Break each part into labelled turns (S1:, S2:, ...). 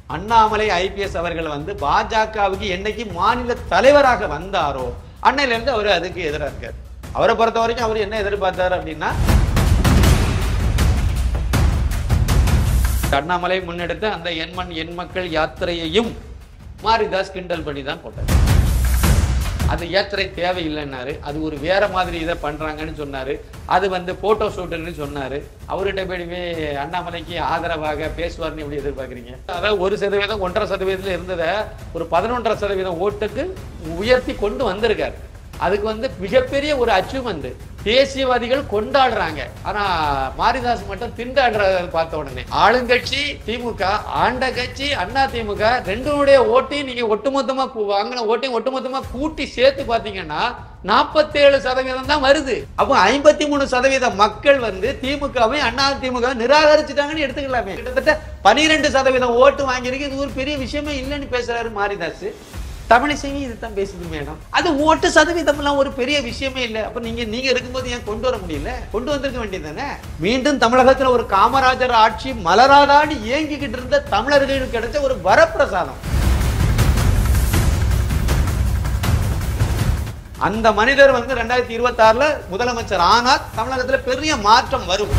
S1: Annamalai IPS அவர்கள் வந்து பாஜகவுக்கு என்னைக்கு மாநில தலைவராக வந்தாரோ அன்னையில இருந்து அவர் அதுக்கு எதிராக இருக்கார் அவரை பொறுத்த வரைக்கும் அவர் என்ன எதிர்பார்த்தாரு அப்படின்னா அண்ணாமலை முன்னெடுத்த அந்த எண்மண் எண் மக்கள் யாத்திரையையும் மாரிதாஸ் கிண்டல் பண்ணி தான் போட்டார் அது யாத்திரை தேவையில்லைன்னாரு அது ஒரு வேற மாதிரி இதை பண்றாங்கன்னு சொன்னாரு அது வந்து போட்டோ ஷூட்டுன்னு சொன்னாரு அவர்கிட்ட போயிடுமே அண்ணாமலைக்கு ஆதரவாக பேசுவார்னு எப்படி எதிர்பார்க்குறீங்க அதாவது ஒரு சதவீதம் ஒன்றரை சதவீதத்தில் இருந்ததை ஒரு பதினொன்றரை சதவீதம் ஓட்டுக்கு உயர்த்தி கொண்டு வந்திருக்காரு அதுக்கு வந்து மிகப்பெரிய ஒரு அச்சீவ்மெண்ட் தேசியவாதிகள் கொண்டாடுறாங்க ஆனா மாரிதாஸ் மட்டும் திண்டாடுறத பார்த்த உடனே ஆளுங்கட்சி திமுக ஆண்ட கட்சி அண்ணா திமுக ரெண்டுடைய ஓட்டையும் நீங்க ஒட்டுமொத்தமா கூ- வாங்கின ஓட்டையும் ஒட்டுமொத்தமா கூட்டி சேர்த்து பாத்தீங்கன்னா நாற்பத்தேழு சதவீதம் தான் வருது அப்போ ஐம்பத்தி மூணு சதவீத மக்கள் வந்து திமுகவை அண்ணா திமுக நிராகரிச்சுட்டாங்கன்னு எடுத்துக்கலாமே கிட்டத்தட்ட பனிரெண்டு சதவீதம் ஓட்டு வாங்கியிருக்கு இது ஒரு பெரிய விஷயமே இல்லைன்னு பேசுறாரு மாரிதாஸ் தமிழிசையும் இதுதான் பேசுது மேடம் அது ஓட்டு சதவீதம் எல்லாம் ஒரு பெரிய விஷயமே இல்லை அப்ப நீங்க நீங்க இருக்கும்போது ஏன் கொண்டு வர முடியல கொண்டு வந்திருக்க வேண்டியது தானே மீண்டும் தமிழகத்துல ஒரு காமராஜர் ஆட்சி மலராதாடி ஏங்கிக்கிட்டு இருந்த தமிழர்களுக்கு கிடைச்ச ஒரு வரப்பிரசாதம் அந்த மனிதர் வந்து ரெண்டாயிரத்தி இருபத்தி ஆறுல முதலமைச்சர் ஆனால் தமிழகத்துல பெரிய மாற்றம் வரும்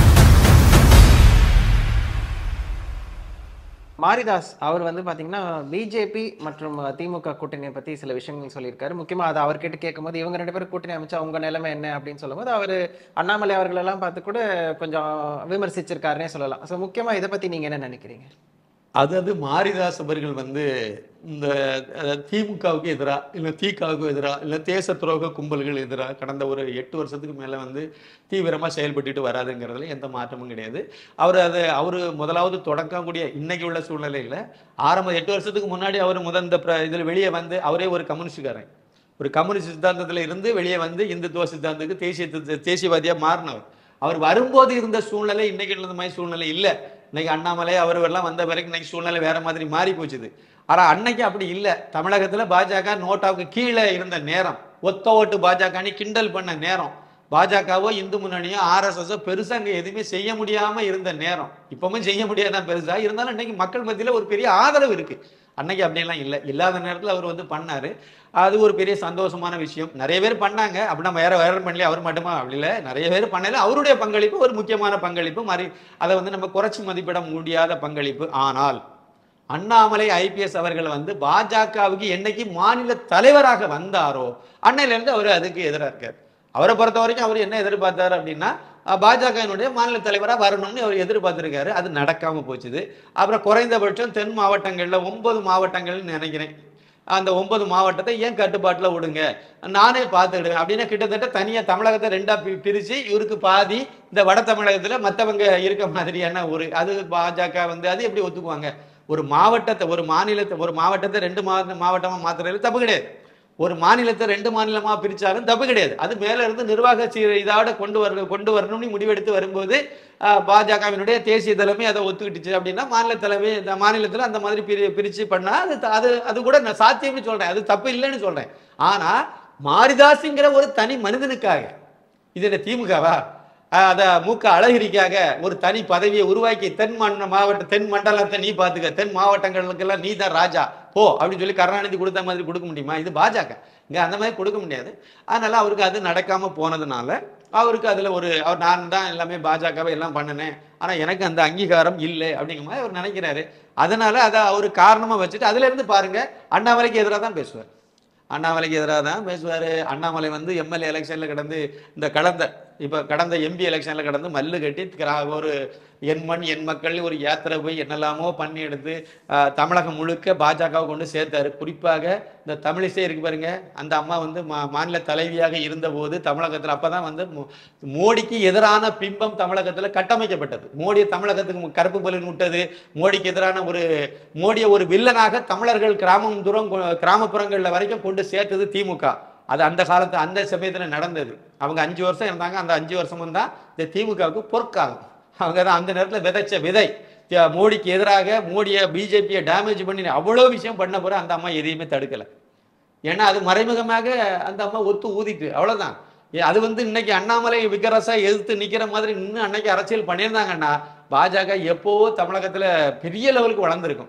S2: மாரிதாஸ் அவர் வந்து பாத்தீங்கன்னா பிஜேபி மற்றும் திமுக கூட்டணியை பத்தி சில விஷயங்கள் சொல்லியிருக்காரு முக்கியமா அதை அவர்கிட்ட கேட்கும்போது இவங்க ரெண்டு பேரும் கூட்டணி அமைச்சா உங்க நிலைமை என்ன அப்படின்னு சொல்லும்போது அவர் அண்ணாமலை அவர்கள் எல்லாம் பார்த்து கூட கொஞ்சம் விமர்சிச்சிருக்காருன்னே சொல்லலாம் ஸோ முக்கியமா இதை பத்தி நீங்க என்ன நினைக்கிறீங்க
S1: அது அது மாரிதாஸ் அவர்கள் வந்து இந்த அஹ், திமுகவுக்கு எதிராக இல்லை திகாவுக்கு எதிராக இல்லை தேச துரோக கும்பல்கள் எதிராக கடந்த ஒரு எட்டு வருஷத்துக்கு மேலே வந்து தீவிரமாக செயல்பட்டுட்டு வராதுங்கிறதுல எந்த மாற்றமும் கிடையாது அவர் அது அவர் முதலாவது தொடங்கக்கூடிய இன்னைக்கு உள்ள சூழ்நிலையில் ஆரம்ப எட்டு வருஷத்துக்கு முன்னாடி அவர் முதல் இந்த இதில் வெளியே வந்து அவரே ஒரு கம்யூனிஸ்டுக்காரன் ஒரு கம்யூனிஸ்ட் சித்தாந்தத்தில் இருந்து வெளியே வந்து இந்துத்துவ சித்தாந்தத்துக்கு தேசிய தேசியவாதியாக மாறினவர் அவர் வரும்போது இருந்த சூழ்நிலை இன்னைக்கு இருந்த மாதிரி சூழ்நிலை இல்லை இன்னைக்கு அண்ணாமலை அவர்கள்லாம் வந்த பிறகு இன்னைக்கு சூழ்நிலை வேற மாதிரி மாறி போச்சுது ஆனா அன்னைக்கு அப்படி இல்லை தமிழகத்துல பாஜக நோட்டாவுக்கு கீழே இருந்த நேரம் ஒத்த ஓட்டு பாஜகன்னு கிண்டல் பண்ண நேரம் பாஜகவோ இந்து முன்னணியோ ஆர்எஸ்எஸோ பெருசா அங்க எதுவுமே செய்ய முடியாம இருந்த நேரம் இப்பவும் செய்ய முடியாதான் பெருசா இருந்தாலும் இன்னைக்கு மக்கள் மத்தியில ஒரு பெரிய ஆதரவு இருக்கு அன்னைக்கு அப்படியெல்லாம் இல்லை இல்லாத நேரத்துல அவர் வந்து பண்ணாரு அது ஒரு பெரிய சந்தோஷமான விஷயம் நிறைய பேர் பண்ணாங்க அப்படின்னா வேற வேற பண்ணல அவர் மட்டுமா அப்படி இல்லை நிறைய பேர் பண்ணல அவருடைய பங்களிப்பு ஒரு முக்கியமான பங்களிப்பு மாதிரி அதை வந்து நம்ம குறைச்சி மதிப்பிட முடியாத பங்களிப்பு ஆனால் அண்ணாமலை ஐபிஎஸ் அவர்கள் வந்து பாஜகவுக்கு என்னைக்கு மாநில தலைவராக வந்தாரோ அன்னையில இருந்து அவர் அதுக்கு எதிராக இருக்கார் அவரை பொறுத்த வரைக்கும் அவர் என்ன எதிர்பார்த்தாரு அப்படின்னா அஹ், பாஜகவினுடைய மாநில தலைவராக வரணும்னு அவர் எதிர்பார்த்திருக்காரு அது நடக்காம போச்சுது அப்புறம் குறைந்தபட்சம் தென் மாவட்டங்கள்ல ஒன்பது மாவட்டங்கள்னு நினைக்கிறேன் அந்த ஒன்பது மாவட்டத்தை ஏன் கட்டுப்பாட்டில் விடுங்க நானே பார்த்துக்கிடுவேன் அப்படின்னா கிட்டத்தட்ட தனியாக தமிழகத்தை ரெண்டா பி பிரித்து இவருக்கு பாதி இந்த வட தமிழகத்தில் மற்றவங்க இருக்க மாதிரியான ஒரு அது பாஜக வந்து அது எப்படி ஒத்துக்குவாங்க ஒரு மாவட்டத்தை ஒரு மாநிலத்தை ஒரு மாவட்டத்தை ரெண்டு மாவட்ட மாவட்டமாக மாத்துறதுல தப்பு கிடையாது ஒரு மாநிலத்தை ரெண்டு மாநிலமா பிரிச்சாலும் தப்பு கிடையாது அது மேல இருந்து நிர்வாக சீ- இதோட கொண்டு வர கொண்டு வரணும்னு முடிவெடுத்து வரும்போது ஆஹ், பாஜகவினுடைய தேசிய தலைமை அதை ஒத்துக்கிட்டுச்சு அப்படின்னா மாநில தலைமை இந்த மாநிலத்துல அந்த மாதிரி பிரி பிரிச்சு பண்ணா அது த- அது அது கூட நான் சாத்தியம்னு சொல்றேன் அது தப்பு இல்லைன்னு சொல்றேன் ஆனா மாரிதாஸுங்கிற ஒரு தனி மனிதனுக்காக இது என்ன திமுகவா ஆஹ் அத மூக்க அழகிரிக்காக ஒரு தனி பதவியை உருவாக்கி தென் மண்ட மாவட்ட தென் மண்டலத்தை நீ பாத்துக்க தென் மாவட்டங்களுக்கெல்லாம் நீ தான் ராஜா போ அப்படின்னு சொல்லி கருணாநிதி கொடுத்த மாதிரி கொடுக்க முடியுமா இது பாஜக இங்க அந்த மாதிரி கொடுக்க முடியாது அதனால அவருக்கு அது நடக்காம போனதுனால அவருக்கு அதுல ஒரு அவர் நான் தான் எல்லாமே பாஜகவை எல்லாம் பண்ணினேன் ஆனா எனக்கு அந்த அங்கீகாரம் இல்லை அப்படிங்கிற மாதிரி அவர் நினைக்கிறாரு அதனால அதை அவர் காரணமா வச்சுட்டு அதுல இருந்து பாருங்க அண்ணாமலைக்கு எதிராக தான் பேசுவார் அண்ணாமலைக்கு எதிராக தான் பேசுவார் அண்ணாமலை வந்து எம்எல்ஏ எலெக்ஷனில் கடந்து இந்த கடந்த இப்போ கடந்த எம்பி எலெக்ஷனில் கடந்து மல்லு கட்டி கிரா- ஒரு என் மண் என் மக்கள் ஒரு யாத்திரை போய் என்னெல்லாமோ பண்ணி எடுத்து ஆஹ், தமிழகம் முழுக்க பாஜகவை கொண்டு சேர்த்தாரு குறிப்பாக இந்த தமிழிசை இருக்கு பாருங்க அந்த அம்மா வந்து மா- மாநில தலைவியாக இருந்தபோது தமிழகத்தில் அப்போ தான் வந்து மோ- மோடிக்கு எதிரான பிம்பம் தமிழகத்தில் கட்டமைக்கப்பட்டது மோடி தமிழகத்துக்கு மு- கருப்பு பலன் விட்டது மோடிக்கு எதிரான ஒரு மோடியை ஒரு வில்லனாக தமிழர்கள் கிராமம் தூரம் கொ- கிராமப்புறங்கள்ல வரைக்கும் கொண்டு சேர்த்தது திமுக அது அந்த காலத்து அந்த சமயத்துல நடந்தது அவங்க அஞ்சு வருஷம் இருந்தாங்க அந்த அஞ்சு வருஷமும் தான் இந்த திமுகவுக்கு பொற்காலம் அவங்க தான் அந்த நேரத்துல விதைச்ச விதை தி- மோடிக்கு எதிராக மோடியை பிஜேபியை டேமேஜ் பண்ணி அவ்வளோ விஷயம் பண்ண பிறகு அந்த அம்மா எதையுமே தடுக்கல ஏன்னா அது மறைமுகமாக அந்த அம்மா ஒத்து ஊதிட்டு அவ்வளவுதான் ஏ, அது வந்து இன்னைக்கு அண்ணாமலை விகரசா எதிர்த்து நிக்கிற மாதிரி இன்னும் அன்னைக்கு அரசியல் பண்ணியிருந்தாங்கன்னா பாஜக எப்போவோ தமிழகத்துல பெரிய லெவலுக்கு வளர்ந்துருக்கும்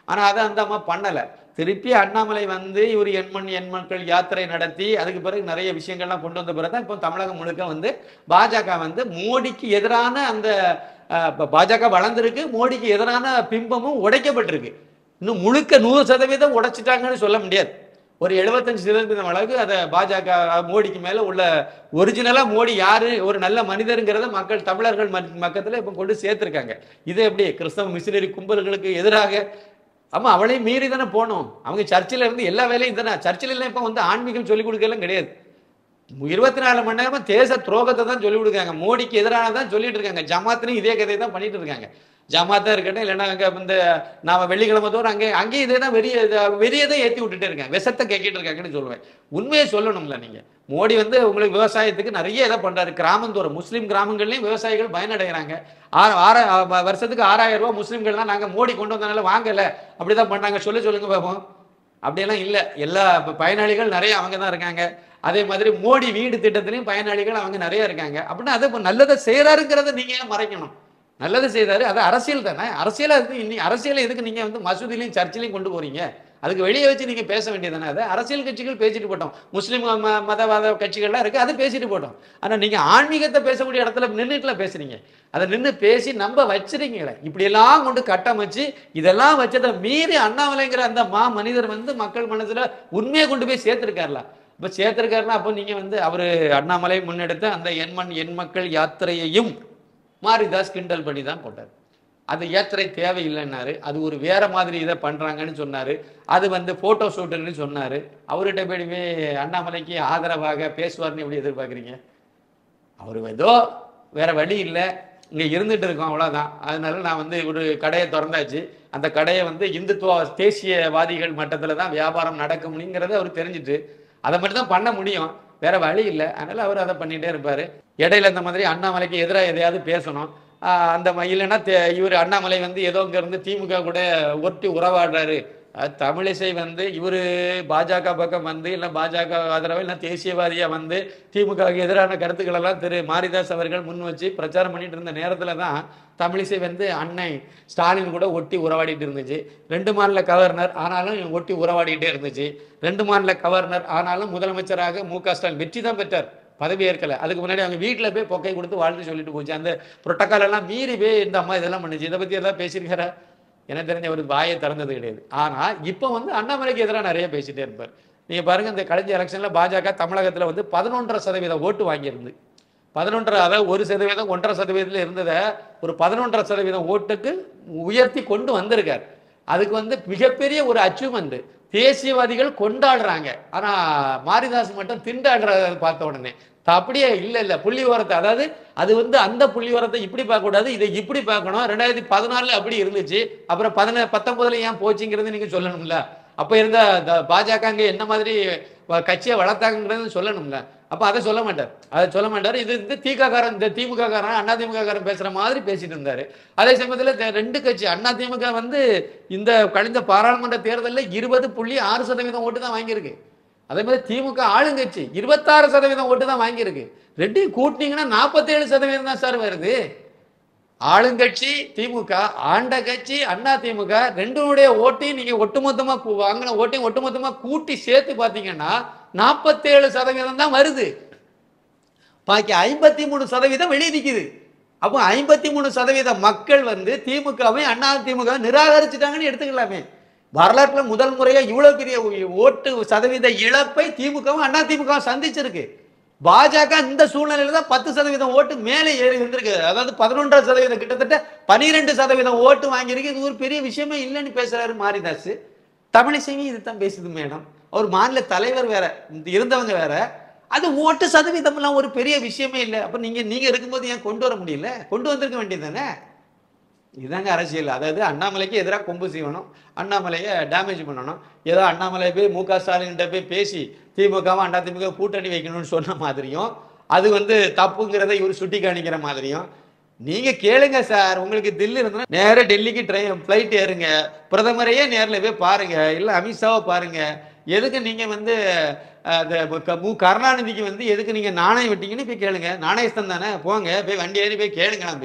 S1: ஆனா அதை அந்த அம்மா பண்ணல திருப்பி அண்ணாமலை வந்து இவர் எண்மண் எண் மக்கள் யாத்திரை நடத்தி அதுக்கு பிறகு நிறைய விஷயங்கள்லாம் கொண்டு வந்த பிறகு தான் இப்போ தமிழகம் முழுக்க வந்து பாஜக வந்து மோடிக்கு எதிரான அந்த அஹ், ப- பாஜக வளர்ந்திருக்கு மோடிக்கு எதிரான பிம்பமும் உடைக்கப்பட்டிருக்கு இன்னும் முழுக்க நூறு சதவீதம் உடைச்சிட்டாங்கன்னு சொல்ல முடியாது ஒரு 75% சதவீதம் அளவுக்கு அதை பாஜக மோடிக்கு மேல உள்ள ஒரிஜினலா மோடி யாரு ஒரு நல்ல மனிதருங்கிறத மக்கள் தமிழர்கள் ம- மக்கத்துல இப்ப கொண்டு சேர்த்திருக்காங்க இது எப்படி கிறிஸ்தவ மிஷினரி கும்பல்களுக்கு எதிராக ஆமா அவளையும் மீறி தானே போனோம் அவங்க சர்ச்சில் இருந்து எல்லா வேலையும் தானே சர்ச்சில் எல்லாம் இப்ப வந்து ஆன்மீகம் சொல்லிக் கொடுக்கலாம் கிடையாது இருபத்தி நாலு மணி நேரமா தேச துரோகத்தை தான் சொல்லி கொடுக்காங்க மோடிக்கு எதிரானதான் சொல்லிட்டு இருக்காங்க ஜமாத்துலையும் இதே கதையை தான் பண்ணிட்டு இருக்காங்க ஜமாத்தா இருக்கட்டும் இல்லைன்னா அங்க இந்த நாம வெள்ளிக்கிழமை தோறும் அங்கே அங்கேயும் இதே தான் வெறிய வெறியதை ஏத்தி விட்டுட்டே இருக்காங்க விஷத்தை கேட்கிட்டு இருக்காங்கன்னு சொல்லுவேன் உண்மையை சொல்லணும்ல நீங்க மோடி வந்து உங்களுக்கு விவசாயத்துக்கு நிறைய இதை பண்றாரு கிராமந்தோறும் முஸ்லீம் கிராமங்கள்லயும் விவசாயிகள் பயனடைகிறாங்க ஆறு ஆற வ- வருஷத்துக்கு ஆறாயிரம் ரூபாய் முஸ்லீம்கள்லாம் நாங்க மோடி கொண்டு வந்தனால வாங்கல அப்படிதான் பண்ணாங்க சொல்ல சொல்லுங்க பாப்போம் அப்படியெல்லாம் இல்லை எல்லா ப- பயனாளிகள் நிறைய அவங்க தான் இருக்காங்க அதே மாதிரி மோடி வீடு திட்டத்திலையும் பயனாளிகள் அவங்க நிறைய இருக்காங்க அப்படின்னா அதை இப்போ நல்லதை செய்யறாருங்கிறத நீங்க ஏன் மறைக்கணும் நல்லது செய்தாரு அது அரசியல் தானே அரசியல் அது இன்னி அரசியலை எதுக்கு நீங்க வந்து மசூதிலையும் சர்ச்சிலையும் கொண்டு போறீங்க அதுக்கு வெளியே வச்சு நீங்க பேச வேண்டியதானே அதை அரசியல் கட்சிகள் பேசிட்டு போட்டோம் முஸ்லீம் ம- மதவாத கட்சிகள்லாம் இருக்கு அது பேசிட்டு போட்டோம் ஆனா நீங்க ஆன்மீகத்தை பேசக்கூடிய இடத்துல நின்றுட்டுல பேசுறீங்க அதை நின்று பேசி நம்ப வச்சிருக்கீங்களே இப்படியெல்லாம் கொண்டு கட்டமைச்சு இதெல்லாம் வச்சதை மீறி அண்ணாமலைங்கிற அந்த மா மனிதர் வந்து மக்கள் மனசுல உண்மையை கொண்டு போய் சேர்த்திருக்காருல இப்ப சேர்த்திருக்காருன்னா அப்போ நீங்க வந்து அவரு அண்ணாமலை முன்னெடுத்த அந்த எண்மண் எண் மக்கள் யாத்திரையையும் மாரிதாஸ் கிண்டல் பண்ணி தான் போட்டார் அது யாத்திரை தேவையில்லைன்னாரு அது ஒரு வேற மாதிரி இதை பண்றாங்கன்னு சொன்னாரு அது வந்து போட்டோ ஷூட்டுன்னு சொன்னாரு அவர்கிட்ட போய் போய் அண்ணாமலைக்கு ஆதரவாக பேசுவார்னு எப்படி எதிர்பார்க்குறீங்க அவர் ஏதோ வேற வழி இல்லை இங்க இருந்துட்டு இருக்கோம் அவ்வளவுதான் அதனால நான் வந்து ஒரு கடையை திறந்தாச்சு அந்த கடையை வந்து இந்துத்துவ தேசியவாதிகள் மட்டத்துல தான் வியாபாரம் நடக்கும்ங்கிறத அவர் தெரிஞ்சுட்டு அதை மட்டும் தான் பண்ண முடியும் வேற வழி இல்லை அதனால அவர் அதை பண்ணிட்டே இருப்பாரு இடையில இந்த மாதிரி அண்ணாமலைக்கு எதிராக எதையாவது பேசணும் ஆஹ் அந்த ம- இல்லைன்னா தே- இவர் அண்ணாமலை வந்து ஏதோ இங்க இருந்து திமுக கூட ஒட்டி உறவாடுறாரு அஹ் தமிழிசை வந்து இவரு பாஜக பக்கம் வந்து இல்லை பாஜக ஆதரவு இல்லை தேசியவாதியா வந்து திமுகவுக்கு எதிரான கருத்துக்கள் எல்லாம் திரு மாரிதாஸ் அவர்கள் முன் வச்சு பிரச்சாரம் பண்ணிட்டு இருந்த நேரத்துல தான் தமிழிசை வந்து அன்னை ஸ்டாலின் கூட ஒட்டி உறவாடிட்டு இருந்துச்சு ரெண்டு மாநில கவர்னர் ஆனாலும் ஒட்டி உறவாடிட்டே இருந்துச்சு ரெண்டு மாநில கவர்னர் ஆனாலும் முதலமைச்சராக மு க ஸ்டாலின் வெற்றி தான் பெற்றார் பதவி ஏற்கல அதுக்கு முன்னாடி அவங்க வீட்டில் போய் பொக்கை கொடுத்து வாழ்த்து சொல்லிட்டு போச்சு அந்த புரோட்டோக்கால் எல்லாம் மீறி போய் இந்த அம்மா இதெல்லாம் பண்ணுச்சு இதை பத்தி எல்லாம் பேசியிருக்காரா எனக்கு தெரிஞ்ச ஒரு வாயை திறந்தது கிடையாது ஆனா இப்போ வந்து அண்ணாமலைக்கு எதிராக நிறைய பேசிட்டே இருப்பார் நீங்க பாருங்க இந்த கடைசி எலெக்ஷன்ல பாஜக தமிழகத்துல வந்து பதினொன்றரை சதவீத ஓட்டு வாங்கியிருந்து பதினொன்றரை அதாவது ஒரு சதவீதம் ஒன்றரை சதவீதத்தில் இருந்ததை ஒரு பதினொன்றரை சதவீதம் ஓட்டுக்கு உயர்த்தி கொண்டு வந்திருக்கார் அதுக்கு வந்து மிகப்பெரிய ஒரு அச்சீவ்மெண்ட் தேசியவாதிகள் கொண்டாடுறாங்க ஆனா மாரிதாஸ் மட்டும் திண்டாடுறத பார்த்த உடனே த- அப்படியே இல்ல இல்ல புள்ளி உரத்தை அதாவது அது வந்து அந்த புள்ளி உரத்தை இப்படி பார்க்க கூடாது இதை இப்படி பார்க்கணும் ரெண்டாயிரத்தி பதினாலுல அப்படி இருந்துச்சு அப்புறம் பதின பத்தொன்பதுல ஏன் போச்சுங்கிறது நீங்க சொல்லணும்ல அப்ப இருந்த இந்த பாஜக அங்க என்ன மாதிரி வ- கட்சியை வளர்த்தாங்கிறது சொல்லணும்ல அப்ப அதை சொல்ல மாட்டார் அதை சொல்ல மாட்டார் இது இந்த திக காரன் இந்த திமுக காரன் அண்ணா திமுக காரன் பேசுற மாதிரி பேசிட்டு இருந்தாரு அதே சமயத்துல இந்த ரெண்டு கட்சி அண்ணா திமுக வந்து இந்த கழிந்த பாராளுமன்ற தேர்தலில் இருபது புள்ளி ஆறு சதவீதம் ஓட்டு தான் வாங்கியிருக்கு அதே மாதிரி திமுக ஆளுங்கட்சி இருபத்தாறு சதவீதம் ஓட்டு தான் வாங்கியிருக்கு ரெண்டையும் கூட்டினீங்கன்னா நாற்பத்தேழு சதவீதம் தான் சார் வருது ஆளுங்கட்சி திமுக ஆண்ட கட்சி அண்ணா திமுக ரெண்டுடைய ஓட்டையும் நீங்க ஒட்டுமொத்தமா கூ- வாங்கின ஓட்டையும் ஒட்டுமொத்தமா கூட்டி சேர்த்து பாத்தீங்கன்னா நாற்பத்தேழு சதவீதம் தான் வருது பாக்கி ஐம்பத்தி மூணு சதவீதம் வெளியே நிக்குது அப்போ ஐம்பத்தி மூணு சதவீத மக்கள் வந்து திமுகவை அண்ணா திமுக நிராகரிச்சுட்டாங்கன்னு எடுத்துக்கலாமே வரலாற்றுல முதல் முறையா இவ்வளவு பெரிய ஓ- ஓட்டு சதவீத இழப்பை திமுகவும் அண்ணா திமுக சந்திச்சிருக்கு பாஜக இந்த சூழ்நிலையில தான் பத்து சதவீதம் ஓட்டு மேலே ஏறி வந்திருக்கு அதாவது பதினொன்றரை சதவீதம் கிட்டத்தட்ட பனிரெண்டு சதவீதம் ஓட்டு வாங்கியிருக்கு இது ஒரு பெரிய விஷயமே இல்லைன்னு பேசுறாரு மாரிதாஸ் தமிழிசையும் இதுதான் பேசுது மேடம் அவர் மாநில தலைவர் வேற இந்த இருந்தவங்க வேற அது ஓட்டு சதவீதம்லாம் ஒரு பெரிய விஷயமே இல்லை அப்ப நீங்க நீங்க இருக்கும்போது ஏன் கொண்டு வர முடியல கொண்டு வந்திருக்க வேண்டியதானே இதுதாங்க அரசியல் அதாவது அண்ணாமலைக்கு எதிராக கொம்பு செய்யணும் அண்ணாமலையை டேமேஜ் பண்ணணும் ஏதோ அண்ணாமலை போய் மு க ஸ்டாலின்கிட்ட போய் பேசி திமுகவும் அண்ணா திமுக கூட்டணி வைக்கணும்னு சொன்ன மாதிரியும் அது வந்து தப்புங்கிறத இவர் சுட்டி காணிக்கிற மாதிரியும் நீங்க கேளுங்க சார் உங்களுக்கு தில்லி இருந்தா நேரா டெல்லிக்கு ட்ரெயின் ஃப்ளைட் ஏறுங்க பிரதமரையே நேர்ல போய் பாருங்க இல்ல அமித்ஷாவை பாருங்க எதுக்கு நீங்க வந்து அஹ், அந்த க- மு கருணாநிதிக்கு வந்து எதுக்கு நீங்க நாணயம் விட்டீங்கன்னு போய் கேளுங்க நாணயஸ்தன் தானே போங்க போய் வண்டி ஏறி போய் கேளுங்க போய்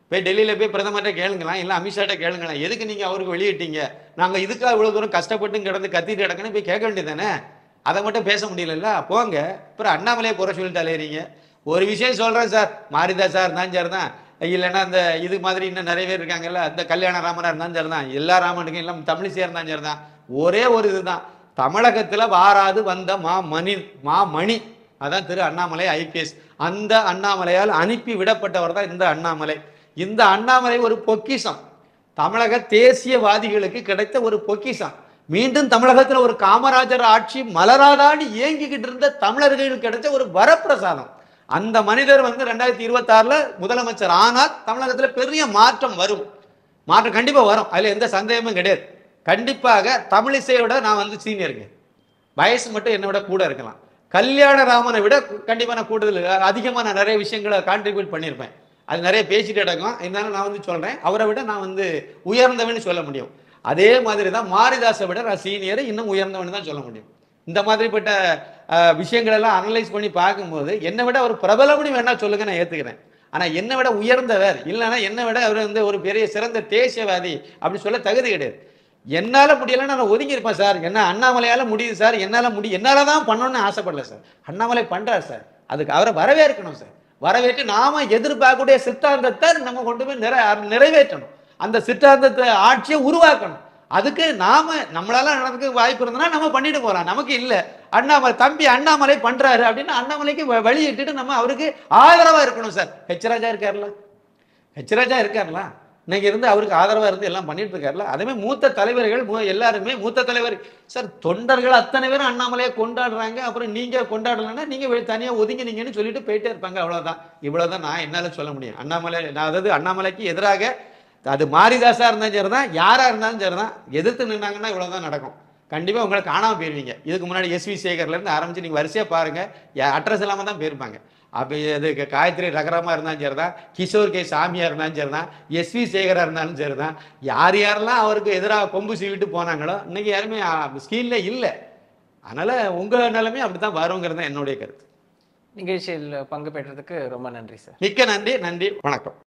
S1: போய் டெல்லியில போய் பிரதமர்கிட்ட கேளுங்களாம் இல்லை அமித்ஷாட்ட கேளுங்களேன் எதுக்கு நீங்க அவருக்கு வெளியிட்டீங்க நாங்க இதுக்காக இவ்வளவு தூரம் கஷ்டப்பட்டு கிடந்து கத்திட்டு கிடக்குன்னு போய் கேட்க வேண்டியதானே அதை மட்டும் பேச முடியலல்ல போங்க அப்புறம் அண்ணாமலையை குறை சொல்லிட்டு அலையறீங்க ஒரு விஷயம் சொல்றேன் சார் மாரிதா சார் இருந்தாலும் சார் தான் இல்லைன்னா அந்த இது மாதிரி இன்னும் நிறைய பேர் இருக்காங்கல்ல அந்த கல்யாண ராமனா இருந்தாலும் சரி தான் எல்லா ராமனுக்கும் எல்லாம் தமிழிசையா இருந்தாலும் சரி தான் ஒரே ஒரு இதுதான் தமிழகத்துல வாராது வந்த மா மணி மா மணி அதான் திரு அண்ணாமலை ஐபிஎஸ் அந்த அண்ணாமலையால் அனுப்பி விடப்பட்டவர் தான் இந்த அண்ணாமலை இந்த அண்ணாமலை ஒரு பொக்கிஷம் தமிழக தேசியவாதிகளுக்கு கிடைத்த ஒரு பொக்கிஷம் மீண்டும் தமிழகத்துல ஒரு காமராஜர் ஆட்சி மலராதான்னு ஏங்கிக்கிட்டு இருந்த தமிழர்களுக்கு கிடைச்ச ஒரு வரப்பிரசாதம் அந்த மனிதர் வந்து ரெண்டாயிரத்தி இருபத்தி ஆறுல முதலமைச்சர் ஆனால் தமிழகத்துல பெரிய மாற்றம் வரும் மாற்றம் கண்டிப்பா வரும் அதுல எந்த சந்தேகமும் கிடையாது கண்டிப்பாக தமிழிசையோட நான் வந்து சீனியருங்க வயசு மட்டும் என்னை விட கூட இருக்கலாம் கல்யாண ராமனை விட கண்டிப்பா நான் கூடுதல் அதிகமா நான் நிறைய விஷயங்களை கான்ட்ரிபியூட் பண்ணியிருப்பேன் அது நிறைய பேசிட்டு கிடக்கும் இருந்தாலும் நான் வந்து சொல்றேன் அவரை விட நான் வந்து உயர்ந்தவன்னு சொல்ல முடியும் அதே மாதிரி தான் மாரிதாஸை விட நான் சீனியர் இன்னும் உயர்ந்தவன் தான் சொல்ல முடியும் இந்த மாதிரிப்பட்ட அஹ், விஷயங்கள் எல்லாம் அனலைஸ் பண்ணி பார்க்கும்போது என்னை விட ஒரு பிரபலம்னு வேணா சொல்லுங்க நான் ஏத்துக்கிறேன் ஆனா என்னை விட உயர்ந்தவர் இல்லைன்னா என்னை விட அவர் வந்து ஒரு பெரிய சிறந்த தேசியவாதி அப்படி சொல்ல தகுதி கிடையாது என்னால முடியலன்னா நான் ஒதுங்கி இருப்பேன் சார் என்ன அண்ணாமலையால முடியுது சார் என்னால முடியும் என்னால தான் பண்ணணும்னு ஆசைப்படல சார் அண்ணாமலை பண்றார் சார் அதுக்கு அவரை வரவேற்கணும் சார் வரவேற்று நாம எதிர்பார்க்கக்கூடிய சித்தாந்தத்தை நம்ம கொண்டு போய் நிறை நிறைவேற்றணும் அந்த சித்தாந்தத்தை ஆட்சியை உருவாக்கணும் அதுக்கு நாம நம்மளால நடக்க வாய்ப்பு இருந்ததுன்னா நம்ம பண்ணிட்டு போறோம் நமக்கு இல்ல அண்ணாமலை தம்பி அண்ணாமலை பண்றாரு அப்படின்னு அண்ணாமலைக்கு வ- வழியிட்டுட்டு நம்ம அவருக்கு ஆதரவா இருக்கணும் சார் ஹெச் ராஜா இருக்காருல்ல ஹெச் ராஜா இருக்காருல்ல இன்னைக்கு இருந்து அவருக்கு ஆதரவா இருந்து எல்லாம் பண்ணிட்டு இருக்காருல்ல அதே மாதிரி மூத்த தலைவர்கள் மூ- எல்லாருமே மூத்த தலைவர் சார் தொண்டர்கள் அத்தனை பேரும் அண்ணாமலையை கொண்டாடுறாங்க அப்புறம் நீங்க கொண்டாடலைன்னா நீங்க வெளி- தனியா ஒதுங்கினீங்கன்னு சொல்லிட்டு போயிட்டே இருப்பாங்க அவ்வளவுதான் இவ்வளவுதான் நான் என்னால சொல்ல முடியும் அண்ணாமலை நான் அதாவது அண்ணாமலைக்கு எதிராக அது மாரிதாசா இருந்தாலும் சரிதான் யாரா இருந்தாலும் சரிதான் எதிர்த்து நின்னாங்கன்னா இவ்வளவுதான் நடக்கும் கண்டிப்பா உங்களை காணாம போயிருவீங்க இதுக்கு முன்னாடி எஸ்வி சேகர்ல இருந்து ஆரம்பிச்சு நீங்க வரிசையா பாருங்க அட்ரஸ் இல்லாம தான் போயிருப்பாங்க அப்ப இது க- காயத்ரி ரகரமா இருந்தாலும் சரிதான் கிஷோர் கே சாமியா இருந்தாலும் சரிதான் எஸ்வி சேகரா இருந்தாலும் சரிதான் யார் யாரெல்லாம் அவருக்கு எதிராக கொம்பு சீவிட்டு போனாங்களோ இன்னைக்கு யாருமே ஸ்கீன்ல இல்லை அதனால உங்க நிலைமை அப்படித்தான் வருங்கிறது தான் என்னுடைய கருத்து
S2: நிகழ்ச்சியில் பங்கு பெற்றதுக்கு ரொம்ப நன்றி சார்
S1: மிக்க நன்றி நன்றி வணக்கம்